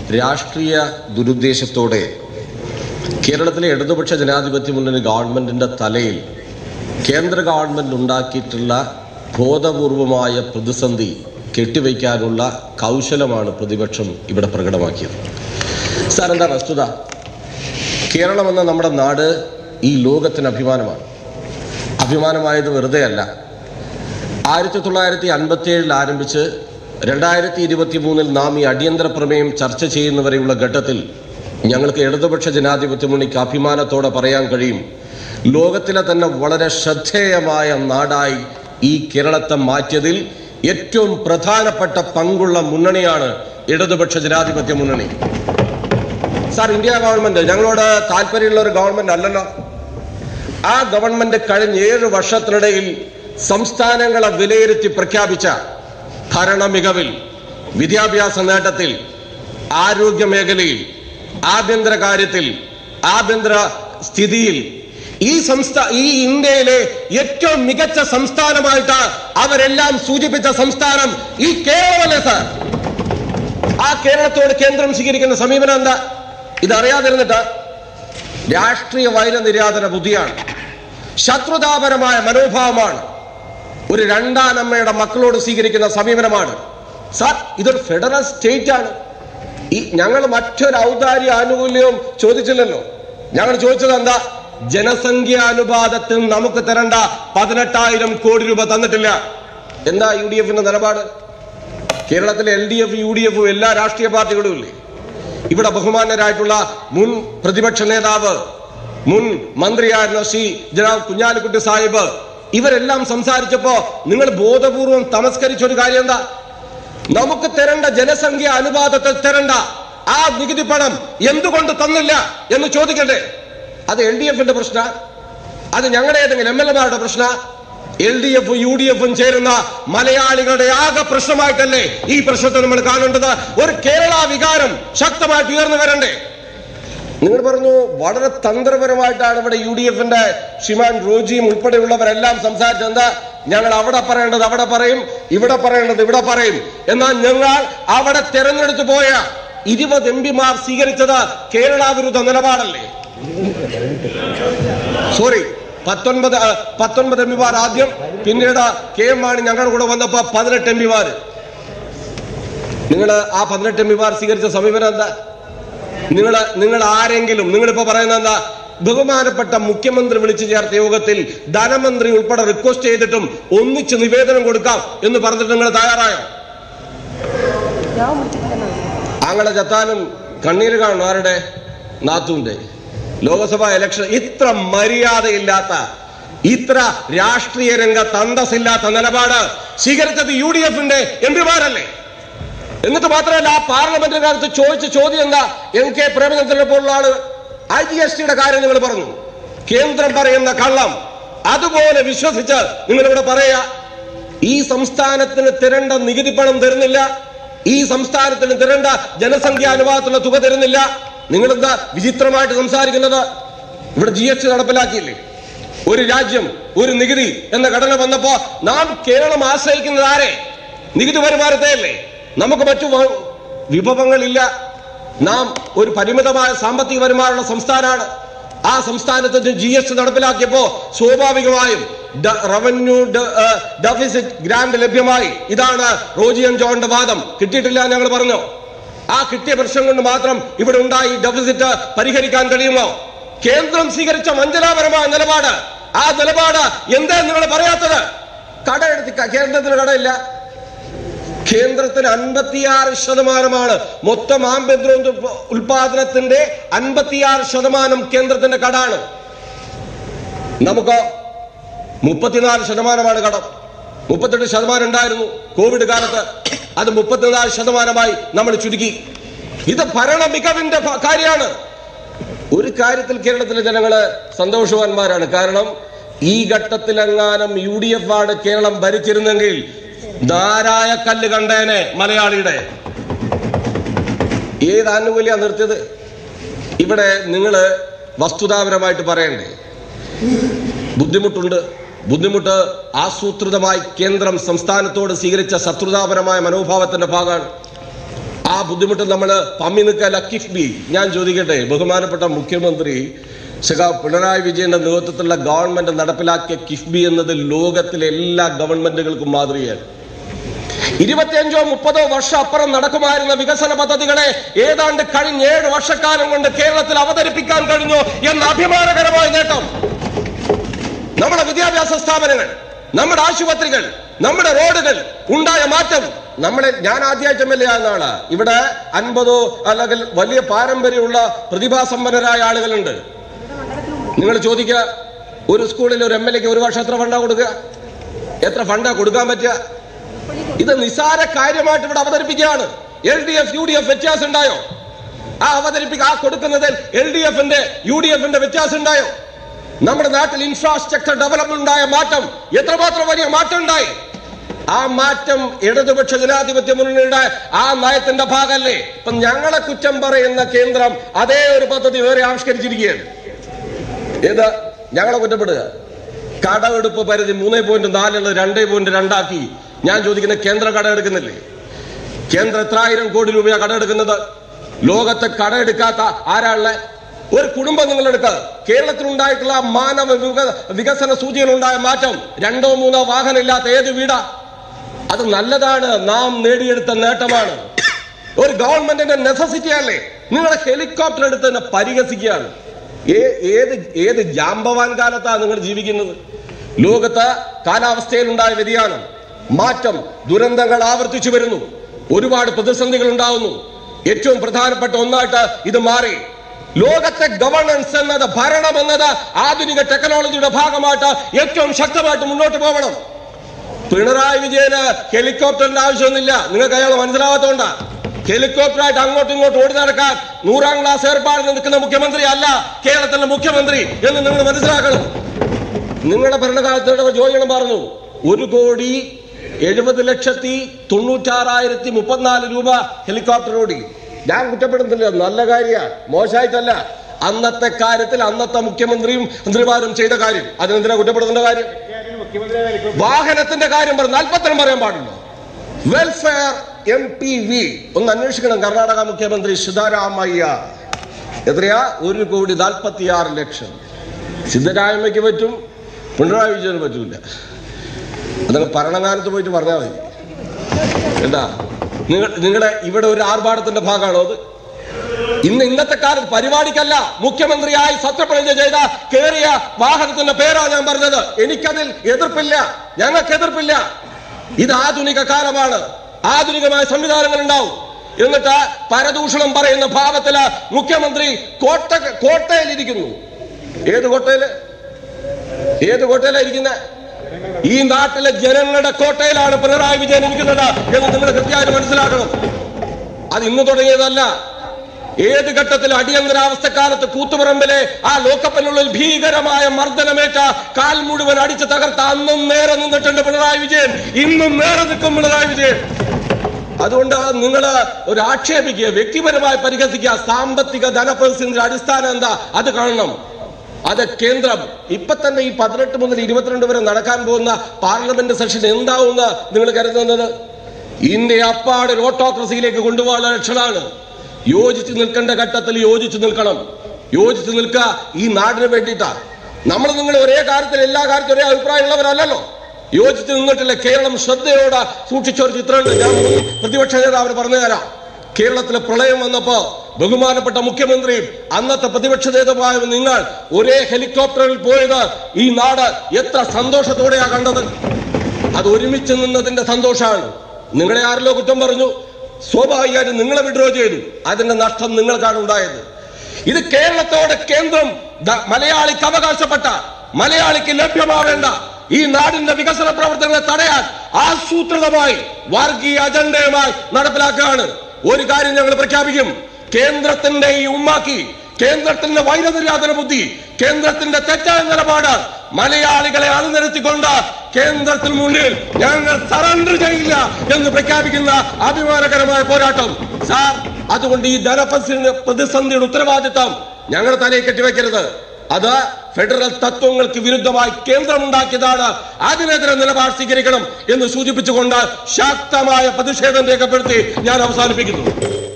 രാഷ്ട്രീയ ദുരുദ്ദേശത്തോടെ കേരളത്തിലെ ഇടതുപക്ഷ ജനാധിപത്യ മുന്നണി ഗവൺമെന്റിന്റെ തലയിൽ കേന്ദ്ര ഗവൺമെന്റ് ഉണ്ടാക്കിയിട്ടുള്ള ബോധപൂർവമായ പ്രതിസന്ധി കെട്ടിവയ്ക്കാനുള്ള കൗശലമാണ് പ്രതിപക്ഷം ഇവിടെ പ്രകടമാക്കിയത് സാർ എന്താ വസ്തുത കേരളം എന്ന നമ്മുടെ നാട് ഈ ലോകത്തിന് അഭിമാനമാണ് അഭിമാനമായത് വെറുതെ അല്ല ആയിരത്തി തൊള്ളായിരത്തി അൻപത്തി ഏഴിൽ ആരംഭിച്ച് രണ്ടായിരത്തി ഇരുപത്തി മൂന്നിൽ നാം ഈ അടിയന്തര പ്രമേയം ചർച്ച ചെയ്യുന്നവരെയുള്ള ഘട്ടത്തിൽ ഞങ്ങൾക്ക് ഇടതുപക്ഷ ജനാധിപത്യ മുന്നണിക്ക് അഭിമാനത്തോടെ പറയാൻ കഴിയും ലോകത്തിലെ തന്നെ വളരെ ശ്രദ്ധേയമായ നാടായി ഈ കേരളത്തെ മാറ്റിയതിൽ ഏറ്റവും പ്രധാനപ്പെട്ട പങ്കുള്ള മുന്നണിയാണ് ഇടതുപക്ഷ ജനാധിപത്യ മുന്നണി സാർ ഇന്ത്യ ഗവൺമെന്റ് ഞങ്ങളോട് താല്പര്യമുള്ള ഒരു ഗവൺമെന്റ് അല്ലല്ലോ ആ ഗവൺമെന്റ് കഴിഞ്ഞ ഏഴ് വർഷത്തിനിടയിൽ സംസ്ഥാനങ്ങളെ വിലയിരുത്തി പ്രഖ്യാപിച്ച ഭരണ മികവിൽ വിദ്യാഭ്യാസ നേട്ടത്തിൽ ആരോഗ്യ മേഖലയിൽ ആഭ്യന്തര കാര്യത്തിൽ ആഭ്യന്തര സ്ഥിതിയിൽ ഈ സംസ്ഥാന ഈ ഇന്ത്യയിലെ ഏറ്റവും മികച്ച സംസ്ഥാനമായിട്ട് അവരെല്ലാം സൂചിപ്പിച്ച സംസ്ഥാനം ഈ കേരളമല്ലേ സാർ ആ കേരളത്തോട് കേന്ദ്രം സ്വീകരിക്കുന്ന സമീപനം എന്താ ഇതറിയാതിരുന്നിട്ട് രാഷ്ട്രീയ വൈരനിര്യാതന ബുദ്ധിയാണ് ശത്രുതാപരമായ മനോഭാവമാണ് ഒരു രണ്ടാനമ്മയുടെ മക്കളോട് സ്വീകരിക്കുന്ന സമീപനമാണ് സാർ ഇതൊരു ഫെഡറൽ സ്റ്റേറ്റ് ആണ് ഈ ഞങ്ങൾ മറ്റൊരു ഔദാര്യ ആനുകൂല്യവും ചോദിച്ചില്ലല്ലോ ഞങ്ങൾ ചോദിച്ചത് എന്താ ജനസംഖ്യാ അനുപാതത്തിൽ നമുക്ക് തരേണ്ട പതിനെട്ടായിരം കോടി രൂപ തന്നിട്ടില്ല എന്താ യു ഡി എഫിന്റെ നിലപാട് കേരളത്തിലെ L D F U D എഫും എല്ലാ രാഷ്ട്രീയ പാർട്ടികളും ഇല്ലേ ഇവിടെ ബഹുമാന്യരായിട്ടുള്ള മുൻ പ്രതിപക്ഷ നേതാവ് മുൻ മന്ത്രിയായിരുന്ന ശ്രീ ജനാബ് കുഞ്ഞാലിക്കുട്ടി സാഹിബ് ഇവരെല്ലാം സംസാരിച്ചപ്പോ നിങ്ങൾ ബോധപൂർവം തമസ്കരിച്ച ഒരു കാര്യം എന്താ നമുക്ക് തരേണ്ട ജനസംഖ്യ അനുപാതത്തിൽ തരേണ്ട ആ നികുതി പണം എന്തുകൊണ്ട് തന്നില്ല എന്ന് ചോദിക്കട്ടെ അത് എൽ ഡി എഫിന്റെ പ്രശ്ന അത് ഞങ്ങളുടെ ഏതെങ്കിലും എം എൽ എമാരുടെ പ്രശ്ന എൽ ഡി എഫും യു ഡി എഫും ചേരുന്ന മലയാളികളുടെ ആകെ പ്രശ്നമായിട്ടല്ലേ ഈ പ്രശ്നത്തെ നമ്മൾ കാണേണ്ടത് ഒരു കേരള വികാരം ശക്തമായിട്ട് ഉയർന്നു വരണ്ടേ നിങ്ങൾ പറഞ്ഞു വളരെ തന്ത്രപരമായിട്ടാണ് ഇവിടെ യു ഡി എഫിന്റെ ഷിമാൻ റോജിയും ഉൾപ്പെടെയുള്ളവരെല്ലാം സംസാരിച്ചത് എന്താ ഞങ്ങൾ അവിടെ പറയേണ്ടത് അവിടെ പറയും ഇവിടെ പറയേണ്ടത് ഇവിടെ പറയും എന്നാൽ ഞങ്ങൾ അവിടെ തെരഞ്ഞെടുത്തു പോയ ഇരുപത് എം പിമാർ സ്വീകരിച്ചത് കേരള വിരുദ്ധ നിലപാടല്ലേ സോറി പത്തൊൻപത് ആ, പത്തൊൻപത് എം പിമാർ ആദ്യം പിന്നീട് കെ എം മാണി ഞങ്ങളുടെ കൂടെ വന്നപ്പോ പതിനെട്ട് എം പിമാര് നിങ്ങൾ ആ പതിനെട്ട് എം പിമാർ സ്വീകരിച്ച സമീപനം എന്താ നിങ്ങൾ നിങ്ങൾ ആരെങ്കിലും നിങ്ങളിപ്പോ പറയുന്നത് എന്താ ബഹുമാനപ്പെട്ട മുഖ്യമന്ത്രി വിളിച്ചു ചേർത്ത യോഗത്തിൽ ധനമന്ത്രി ഉൾപ്പെടെ റിക്വസ്റ്റ് ചെയ്തിട്ടും ഒന്നിച്ച് നിവേദനം കൊടുക്കാം എന്ന് പറഞ്ഞിട്ട് നിങ്ങൾ തയ്യാറായോ ആങ്ങളെ ചത്താനും കണ്ണീര് കാണും ആരുടെ നാത്തുവിന്റെ ലോകസഭാ ഇലക്ഷൻ ഇത്ര മര്യാദയില്ലാത്ത ഇത്ര രാഷ്ട്രീയ രംഗത്ത് അന്തസ്സില്ലാത്ത നിലപാട് സ്വീകരിച്ചത് യു ഡി എഫിന്റെ എം പിമാരല്ലേ എന്നിട്ട് മാത്രമല്ല ആ പാർലമെന്റിന്റെ കാലത്ത് ചോദിച്ച ചോദ്യം എന്താ എം കെ പ്രേമചന്ദ്രനെ പോലുള്ള ആള് ഐ ജി എസ് ടിയുടെ കാര്യം നിങ്ങൾ പറഞ്ഞു കേന്ദ്രം പറയുന്ന കള്ളം അതുപോലെ വിശ്വസിച്ച് നിങ്ങൾ ഇവിടെ പറയാ ഈ സംസ്ഥാനത്തിന് തരേണ്ട നികുതി പണം തരുന്നില്ല ഈ സംസ്ഥാനത്തിന് തരേണ്ട ജനസംഖ്യാ അനുപാതത്തിലുള്ള തുക തരുന്നില്ല നിങ്ങൾ എന്താ വിചിത്രമായിട്ട് സംസാരിക്കുന്നത് ഇവിടെ ജി എസ് ടി നടപ്പിലാക്കിയില്ലേ ഒരു രാജ്യം ഒരു നികുതി എന്ന ഘടന വന്നപ്പോ നാം കേരളം ആശ്രയിക്കുന്നത് ആരെ നികുതി വരുമാനത്തെയല്ലേ നമുക്ക് മറ്റു വ- വിഭവങ്ങളില്ല നാം ഒരു പരിമിതമായ സാമ്പത്തിക വരുമാനമുള്ള സംസ്ഥാനമാണ് ആ സംസ്ഥാനത്തിന് ജി എസ് ടി നടപ്പിലാക്കിയപ്പോ സ്വാഭാവികമായും ഡ- റവന്യൂ ഡ- ഏ, ഡെഫിസിറ്റ് ഗ്രാന്റ് ലഭ്യമായി ഇതാണ് റോജിയൻ ജോണിന്റെ വാദം കിട്ടിയിട്ടില്ല ഞങ്ങൾ പറഞ്ഞു ആ കിട്ടിയ പ്രശ്നം കൊണ്ട് മാത്രം ഇവിടെ ഉണ്ടായി ഡെഫിസിറ്റ് പരിഹരിക്കാൻ കഴിയുമോ കേന്ദ്രം സ്വീകരിച്ച വഞ്ചനാപരമായ നിലപാട് ആ നിലപാട് എന്താ നിങ്ങൾ പറയാത്തത് കടയെടുത്ത് ക- കേന്ദ്രത്തിന് കടയില്ല കേന്ദ്രത്തിന് അൻപത്തിയാറ് ശതമാനമാണ് മൊത്തം ആഭ്യന്തര ഉത്പ- ഉൽപാദനത്തിന്റെ അൻപത്തിയാറ് ശതമാനം കേന്ദ്രത്തിന്റെ കടാണ് നമുക്ക് മുപ്പത്തിനാല് ശതമാനമാണ് കടം മുപ്പത്തെട്ട് ശതമാനം ഉണ്ടായിരുന്നു കോവിഡ് കാലത്ത് അത് മുപ്പത്തിനാല് ശതമാനമായി നമ്മൾ ചുരുക്കി ഇത് ഭരണ മികവിന്റെ ഭ- കാര്യമാണ് ഒരു കാര്യത്തിൽ കേരളത്തിലെ ജനങ്ങള് സന്തോഷവാന്മാരാണ് കാരണം ഈ ഘട്ടത്തിലെങ്ങാനും യു ഡി എഫ് ആണ് കേരളം ഭരിച്ചിരുന്നെങ്കിൽ ധാരായ കല്ല് കണ്ടേനെ മലയാളിയുടെ ഏത് ആനുകൂല്യ നിർത്തിയത് ഇവിടെ നിങ്ങൾ വസ്തുതാപരമായിട്ട് പറയണ്ടേ ബുദ്ധിമുട്ടുണ്ട് ബുദ്ധിമുട്ട് ആസൂത്രിതമായി കേന്ദ്രം സംസ്ഥാനത്തോട് സ്വീകരിച്ച ശത്രുതാപരമായ മനോഭാവത്തിന്റെ ഭാഗമാണ് ആ ബുദ്ധിമുട്ട് നമ്മൾ പമ്മി നിൽക്കല്ല കിഫ്ബി ഞാൻ ചോദിക്കട്ടെ ബഹുമാനപ്പെട്ട മുഖ്യമന്ത്രി സഖാ പിണറായി വിജയന്റെ നേതൃത്വത്തിലുള്ള ഗവൺമെന്റ് നടപ്പിലാക്കിയ കിഫ്ബി എന്നത് ലോകത്തിലെ എല്ലാ ഗവൺമെന്റുകൾക്കും മാതൃകയാണ് ഇരുപത്തിയഞ്ചോ മുപ്പതോ വർഷം അപ്പുറം നടക്കുമായിരുന്ന വികസന പദ്ധതികളെ ഏതാണ്ട് കഴിഞ്ഞ ഏഴ് വർഷക്കാലം കൊണ്ട് കേരളത്തിൽ അവതരിപ്പിക്കാൻ കഴിഞ്ഞു എന്ന അഭിമാനകരമായ നേട്ടം നമ്മുടെ വിദ്യാഭ്യാസ സ്ഥാപനങ്ങൾ നമ്മുടെ ആശുപത്രികൾ നമ്മുടെ റോഡുകൾ ഉണ്ടായ മാറ്റം നമ്മളെ ഞാൻ ആദ്യമായിട്ട് എം എൽ എ ആകുന്ന ആളാ ഇവിടെ അൻപതോ അല്ലെങ്കിൽ വലിയ പാരമ്പര്യമുള്ള പ്രതിഭാസമ്പന്നരായ ആളുകളുണ്ട് നിങ്ങൾ ചോദിക്കുക ഒരു സ്കൂളിൽ ഒരു എം എൽ എക്ക് ഒരു വർഷം എത്ര ഫണ്ടാ കൊടുക്കുക എത്ര ഫണ്ടാ കൊടുക്കാൻ പറ്റുക ഇത് നിസാര കാര്യമായിട്ട് ഇവിടെ അവതരിപ്പിക്കുകയാണ് L D F U D F വ്യത്യാസം ഉണ്ടായോ ആ അവതരിപ്പിക്കുക ആ കൊടുക്കുന്നതിൽ എൽ ഡി എഫിന്റെ യു ഡി എഫിന്റെ വ്യത്യാസം ഉണ്ടായോ നമ്മുടെ നാട്ടിൽ ഇൻഫ്രാസ്ട്രക്ചർ ഡെവലപ്മെന്റ് ഉണ്ടായ മാറ്റം എത്രമാത്രം വലിയ മാറ്റം ഉണ്ടായി ആ മാറ്റം ഇടതുപക്ഷ ജനാധിപത്യ മുന്നണിയുടെ ആ നയത്തിന്റെ ഭാഗമല്ലേ ഇപ്പൊ ഞങ്ങളെ കുറ്റം പറയുന്ന കേന്ദ്രം അതേ ഒരു പദ്ധതി വേറെ ആവിഷ്കരിച്ചിരിക്കുകയാണ് ഏത് ഞങ്ങളെ കുറ്റപ്പെടുക കടമെടുപ്പ് പരിധി മൂന്ന് പോയിന്റ് നാലുള്ളത് രണ്ടേ പോയിന്റ് രണ്ടാക്കി ഞാൻ ചോദിക്കുന്ന കേന്ദ്ര കട എടുക്കുന്നില്ലേ കേന്ദ്ര എത്രായിരം കോടി രൂപയാണ് കടമെടുക്കുന്നത് ലോകത്തെ കടമെടുക്കാത്ത ആരാളെ ഒരു കുടുംബം നിങ്ങൾ എടുക്കുക കേരളത്തിൽ ഉണ്ടായിട്ടുള്ള മാനവ വിക- വികസന സൂചികയിൽ ഉണ്ടായ മാറ്റം രണ്ടോ മൂന്നോ വാഹനം ഇല്ലാത്ത ഏത് വീടാ അത് നല്ലതാണ് നാം നേടിയെടുത്ത നേട്ടമാണ് ഒരു ഗവൺമെന്റിന്റെ നെസസിറ്റി അല്ലേ നിങ്ങളെ ഹെലികോപ്റ്റർ എടുത്ത് തന്നെ പരിഹസിക്കുകയാണ് ഏ- ഏത് ഏത് ജാമ്പവാൻ കാലത്താണ് നിങ്ങൾ ജീവിക്കുന്നത് ലോകത്ത് കാലാവസ്ഥയിൽ ഉണ്ടായ വ്യതിയാനം മാറ്റം ദുരന്തങ്ങൾ ആവർത്തിച്ചു വരുന്നു ഒരുപാട് പ്രതിസന്ധികൾ ഉണ്ടാവുന്നു ഏറ്റവും പ്രധാനപ്പെട്ട ഒന്നായിട്ട് ഇത് മാറി ലോകത്തെ ഗവർണൻസ് എന്നത് ഭരണം എന്നത് ആധുനിക ടെക്നോളജിയുടെ ഭാഗമായിട്ട് ഏറ്റവും ശക്തമായിട്ട് മുന്നോട്ട് പോകണം പിണറായി വിജയന് ഹെലികോപ്റ്ററിന്റെ ആവശ്യമൊന്നുമില്ല നിങ്ങൾക്ക് അയാൾ മനസ്സിലാവാത്തോണ്ടാ ഹെലികോപ്റ്ററായിട്ട് അങ്ങോട്ടും ഇങ്ങോട്ടും ഓടി നടക്കാൻ നൂറാം ക്ലാസ് ഏർപ്പാടിൽ നിൽക്കുന്ന മുഖ്യമന്ത്രി അല്ല കേരളത്തിലെ മുഖ്യമന്ത്രി എന്ന് നിങ്ങൾ മനസ്സിലാക്കണം നിങ്ങളുടെ ഭരണകാലത്ത് ജോയിണം പറഞ്ഞു ഒരു കോടി എഴുപത് ലക്ഷത്തി തൊണ്ണൂറ്റാറായിരത്തി മുപ്പത്തിനാല് രൂപ ഹെലികോപ്റ്റർ ഓടി ഞാൻ കുറ്റപ്പെടുന്നില്ല നല്ല കാര്യമാണ് മോശമായിട്ടല്ല അന്നത്തെ കാര്യത്തിൽ അന്നത്തെ മുഖ്യമന്ത്രിയും മന്ത്രിമാരും ചെയ്ത കാര്യം അതിനെന്തിനാ കുറ്റപ്പെടുത്തേണ്ട കാര്യം വാഹനത്തിന്റെ കാര്യം പറഞ്ഞു നാൽപ്പത്തിനും പറയാൻ പാടുള്ളൂ വെൽഫെയർ എം പി വി ഒന്ന് അന്വേഷിക്കണം കർണാടക മുഖ്യമന്ത്രി സിദ്ധരാമയ്യ എത്രയാ ഒരു കോടി നാൽപ്പത്തി ആറ് ലക്ഷം സിദ്ധരാമയ്ക്ക് പറ്റും പിണറായി വിജയന് പറ്റൂല അതങ്ങ് ഭരണകാലത്ത് പോയിട്ട് പറഞ്ഞാൽ മതി എന്താ നിങ്ങൾ നിങ്ങളുടെ ഇവിടെ ഒരു ആർഭാടത്തിന്റെ ഭാഗമാണോ അത് ഇന്ന് ഇന്നത്തെ കാലത്ത് പരിപാടിക്കല്ല മുഖ്യമന്ത്രിയായി സത്യപ്രതിജ്ഞ ചെയ്ത കേറിയ വാഹനത്തിന്റെ പേരാ ഞാൻ പറഞ്ഞത് എനിക്കതിൽ എതിർപ്പില്ല ഞങ്ങൾക്ക് എതിർപ്പില്ല ഇത് ആധുനിക കാലമാണ് ആധുനികമായ സംവിധാനങ്ങൾ ഉണ്ടാവും എന്നിട്ട് പരദൂഷണം പറയുന്ന ഭാവത്തില് മുഖ്യമന്ത്രി കോട്ട കോട്ടയിലിരിക്കുന്നു ഏത് കോട്ടയില് ഏത് കോട്ടയിലാണ് ഇരിക്കുന്നത് ഈ നാട്ടിലെ ജനങ്ങളുടെ കോട്ടയിലാണ് പിണറായി വിജയൻ ഇരിക്കുന്നത് എന്ന് നിങ്ങൾ കൃത്യമായിട്ട് മനസ്സിലാക്കണം അത് ഇന്ന് തുടങ്ങിയതല്ല ഏത് ഘട്ടത്തിൽ അടിയന്തരാവസ്ഥക്കാലത്ത് കൂത്തുപറമ്പിലെ ആ ലോക്കപ്പിനുള്ളിൽ ഭീകരമായ മർദ്ദനമേറ്റ കാൽ മുഴുവൻ അടിച്ചു തകർത്ത അന്നും നേരെ നിന്നിട്ടുണ്ട് പിണറായി വിജയൻ ഇന്നും നേരെ നിൽക്കും പിണറായി വിജയൻ അതുകൊണ്ട് നിങ്ങൾ ഒരു ആക്ഷേപിക്കുക വ്യക്തിപരമായി പരിഹസിക്കുക സാമ്പത്തിക ധനപ്രതിസന്ധിയുടെ അടിസ്ഥാനം എന്താ അത് കാണണം അത് കേന്ദ്രം ഇപ്പൊ തന്നെ ഈ പതിനെട്ട് മുതൽ ഇരുപത്തിരണ്ട് വരെ നടക്കാൻ പോകുന്ന പാർലമെന്റ് സെഷൻ എന്താവുന്ന നിങ്ങൾ കരുതുന്നത് ഇന്ത്യ അപ്പാട് ഒരു ഓട്ടോക്രസിയിലേക്ക് കൊണ്ടുപോകാനുള്ള ലക്ഷണമാണ് യോജിച്ച് നിൽക്കേണ്ട ഘട്ടത്തിൽ യോജിച്ച് നിൽക്കണം യോജിച്ച് നിൽക്കുക ഈ നാടിന് വേണ്ടിയിട്ടാ നമ്മൾ നിങ്ങൾ ഒരേ കാര്യത്തിൽ എല്ലാ കാര്യത്തിലും ഒരേ അഭിപ്രായമുള്ളവരല്ലല്ലോ യോജിച്ച് നിന്നിട്ടില്ല കേരളം ശ്രദ്ധയോടെ സൂക്ഷിച്ച ഒരു ചിത്രമുണ്ട് ഞാൻ മുൻ പ്രതിപക്ഷ നേതാവിന് പറഞ്ഞു തരാം കേരളത്തിലെ പ്രളയം വന്നപ്പോ ബഹുമാനപ്പെട്ട മുഖ്യമന്ത്രിയും അന്നത്തെ പ്രതിപക്ഷ നേതാവായ നിങ്ങൾ ഒരേ ഹെലികോപ്റ്ററിൽ പോയത് ഈ നാട് എത്ര സന്തോഷത്തോടെയാ കണ്ടത് അത് ഒരുമിച്ച് നിന്നതിന്റെ സന്തോഷമാണ് നിങ്ങളെ ആരല്ലോ കുറ്റം പറഞ്ഞു സ്വാഭാവികമായിട്ടും നിങ്ങളെ വിഡ്രോ ചെയ്തു അതിന്റെ നഷ്ടം നിങ്ങൾക്കാണ് ഉണ്ടായത് ഇത് കേരളത്തോട് കേന്ദ്രം ദ- മലയാളിക്ക് അവകാശപ്പെട്ട മലയാളിക്ക് ലഭ്യമാവേണ്ട ഈ നാടിന്റെ വികസന പ്രവർത്തനങ്ങളെ തടയാൻ ആസൂത്രിതമായി വർഗീയ അജണ്ടയുമായി നടപ്പിലാക്കുകയാണ് ഒരു കാര്യം ഞങ്ങൾ പ്രഖ്യാപിക്കും കേന്ദ്രത്തിന്റെ ഈ ഉമ്മാക്കി കേന്ദ്രത്തിന്റെ വൈരനിര്യാതന ബുദ്ധി കേന്ദ്രത്തിന്റെ തെറ്റായ നിലപാട് മലയാളികളെ അണിനിരത്തിക്കൊണ്ട് കേന്ദ്രത്തിന് മുന്നിൽ ഞങ്ങൾ സറണ്ടർ ചെയ്യില്ല എന്ന് പ്രഖ്യാപിക്കുന്ന അഭിമാനകരമായ പോരാട്ടം സാർ അതുകൊണ്ട് ഈ ധനപ്രതിസന്ധി പ്രതിസന്ധിയുടെ ഉത്തരവാദിത്തം ഞങ്ങൾ തലയിൽ കെട്ടിവെക്കരുത് അത് ഫെഡറൽ തത്വങ്ങൾക്ക് വിരുദ്ധമായി കേന്ദ്രമുണ്ടാക്കിയതാണ് അതിനെതിരെ നിലപാട് സ്വീകരിക്കണം എന്ന് സൂചിപ്പിച്ചുകൊണ്ട് ശക്തമായ പ്രതിഷേധം രേഖപ്പെടുത്തി ഞാൻ അവസാനിപ്പിക്കുന്നു